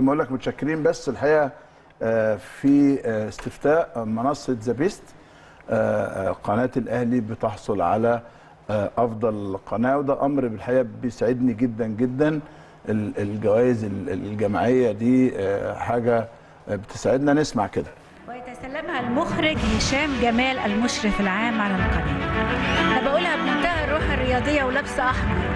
ما اقول لك متشكرين بس الحقيقه آه، في آه، استفتاء منصه ذا بيست قناه الاهلي بتحصل على آه، افضل قناه وده امر بالحقيقه بيسعدني جدا جدا ال- الجوائز ال- الجماعيه دي آه، حاجه آه، بتسعدنا نسمع كده ويتسلمها المخرج هشام جمال المشرف العام على القناة أنا بقولها بمنتهى الروح الرياضية ولابسة أحمر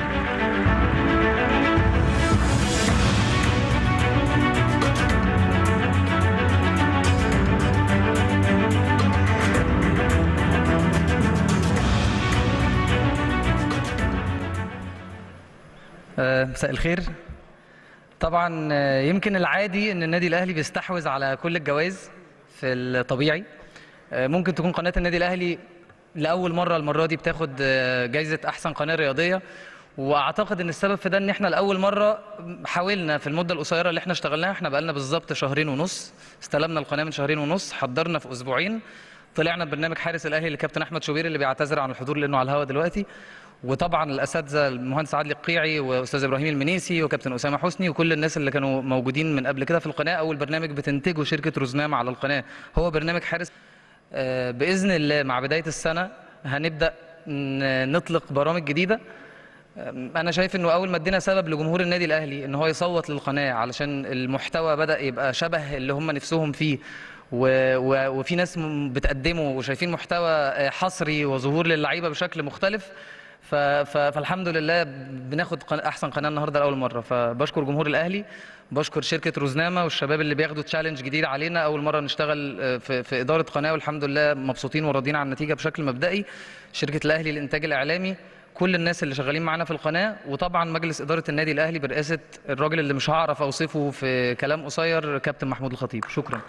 آه، مساء الخير طبعا آه، يمكن العادي ان النادي الاهلي بيستحوذ على كل الجوائز في الطبيعي آه، ممكن تكون قناه النادي الاهلي لاول مره المره دي بتاخد آه، جايزه احسن قناه رياضيه واعتقد ان السبب في ده ان احنا لاول مره حاولنا في المده القصيره اللي احنا اشتغلناها احنا بقالنا بالظبط شهرين ونص استلمنا القناه من شهرين ونص حضرنا في اسبوعين طلعنا ببرنامج حارس الاهلي لكابتن احمد شوبير اللي بيعتذر عن الحضور لانه على الهواء دلوقتي وطبعا الاساتذه المهندس عادل القيعي واستاذ ابراهيم المنيسي وكابتن اسامه حسني وكل الناس اللي كانوا موجودين من قبل كده في القناه اول برنامج بتنتجه شركه روزنامه على القناه هو برنامج حارس آه، باذن الله مع بدايه السنه هنبدا ن- نطلق برامج جديده انا شايف انه اول ما ادينا سبب لجمهور النادي الاهلي ان هو يصوت للقناه علشان المحتوى بدا يبقى شبه اللي هم نفسهم فيه و... و... وفي ناس م- بتقدمه وشايفين محتوى آه، حصري وظهور للعيبه بشكل مختلف ف... ف... فالحمد لله بناخد قن... احسن قناه النهارده لاول مره فبشكر جمهور الاهلي بشكر شركه روزنامه والشباب اللي بياخدوا تشالنج جديد علينا اول مره نشتغل آه، في, في اداره قناه والحمد لله مبسوطين وراضيين عن النتيجه بشكل مبدئي شركه الاهلي للانتاج الاعلامي كل الناس اللي شغالين معانا في القناه وطبعا مجلس اداره النادي الاهلي برئاسه الراجل اللي مش هعرف اوصفه في كلام قصير كابتن محمود الخطيب شكرا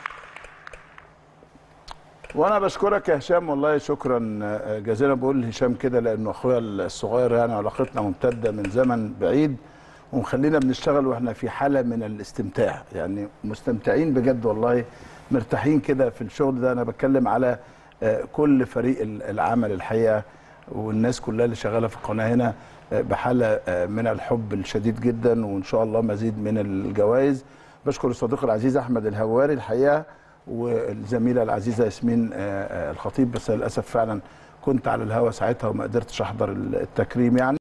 وانا بشكرك يا هشام والله شكرا آه، جزيلا بقول هشام كده لانه اخويا الصغير يعني علاقتنا ممتده من زمن بعيد ومخلينا بنشتغل واحنا في حاله من الاستمتاع يعني مستمتعين بجد والله مرتاحين كده في الشغل ده انا بتكلم على آه، كل فريق ال- العمل الحقيقه والناس كلها اللي شغاله في القناه هنا آه، بحاله آه، من الحب الشديد جدا وان شاء الله مزيد من الجوائز بشكر الصديق العزيز احمد الهواري الحقيقه والزميله العزيزه ياسمين آه، آه، الخطيب بس للاسف فعلا كنت على الهوا ساعتها وما قدرتش احضر التكريم يعني